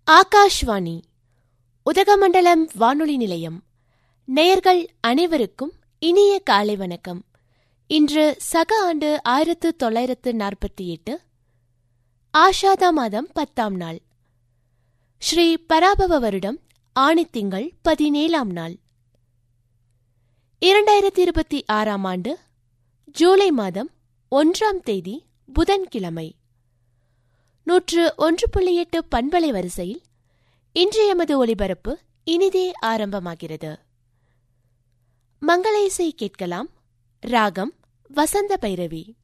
ஆகாஷ்வாணி உதகமண்டலம் வானொலி நிலையம் நேயர்கள் அனைவருக்கும் இனிய காலை வணக்கம் இன்று சக ஆண்டு ஆயிரத்து தொள்ளாயிரத்து நாற்பத்தி எட்டு ஆஷாதா மாதம் பத்தாம் நாள் ஸ்ரீ பராபவ வருடம் ஆணித்திங்கள் பதினேழாம் நாள் இரண்டாயிரத்தி இருபத்தி ஆறாம் ஆண்டு ஜூலை மாதம் ஒன்றாம் தேதி புதன்கிழமை நூற்று ஒன்று புள்ளி எட்டு பண்பலை வரிசையில் இன்றைய எமது ஒலிபரப்பு இனிதே ஆரம்பமாகிறது மங்கள இசை கேட்கலாம் ராகம் வசந்த பைரவி